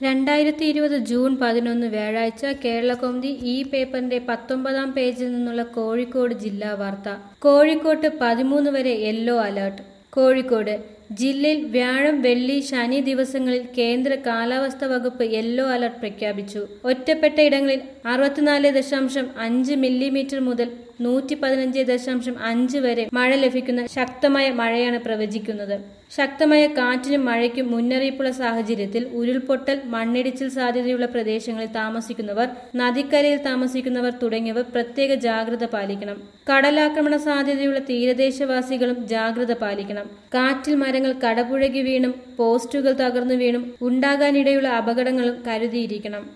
രണ്ടായിരത്തി ഇരുപത് ജൂൺ പതിനൊന്ന് വ്യാഴാഴ്ച കേരളകൗമുദി ഈ പേപ്പറിന്റെ പത്തൊമ്പതാം പേജിൽ നിന്നുള്ള കോഴിക്കോട് ജില്ലാ വാർത്ത കോഴിക്കോട്ട് പതിമൂന്ന് വരെ യെല്ലോ അലർട്ട് കോഴിക്കോട് ജില്ലയിൽ വ്യാഴം വെള്ളി ശനി ദിവസങ്ങളിൽ കേന്ദ്ര കാലാവസ്ഥാ വകുപ്പ് യെല്ലോ അലർട്ട് പ്രഖ്യാപിച്ചു ഒറ്റപ്പെട്ട ഇടങ്ങളിൽ അറുപത്തിനാല് ദശാംശം അഞ്ച് മില്ലിമീറ്റർ മുതൽ നൂറ്റി പതിനഞ്ച് ദശാംശം അഞ്ച് വരെ മഴ ലഭിക്കുന്ന ശക്തമായ മഴയാണ് പ്രവചിക്കുന്നത് ശക്തമായ കാറ്റിനും മഴയ്ക്കും മുന്നറിയിപ്പുള്ള സാഹചര്യത്തിൽ ഉരുൾപൊട്ടൽ മണ്ണിടിച്ചിൽ സാധ്യതയുള്ള പ്രദേശങ്ങളിൽ താമസിക്കുന്നവർ നദിക്കരയിൽ താമസിക്കുന്നവർ തുടങ്ങിയവർ പ്രത്യേക ജാഗ്രത പാലിക്കണം കടലാക്രമണ സാധ്യതയുള്ള തീരദേശവാസികളും ജാഗ്രത പാലിക്കണം കാറ്റിൽ മരങ്ങൾ കടപുഴകി വീണും പോസ്റ്റുകൾ തകർന്നു വീണും ഉണ്ടാകാനിടയുള്ള അപകടങ്ങളും കരുതിയിരിക്കണം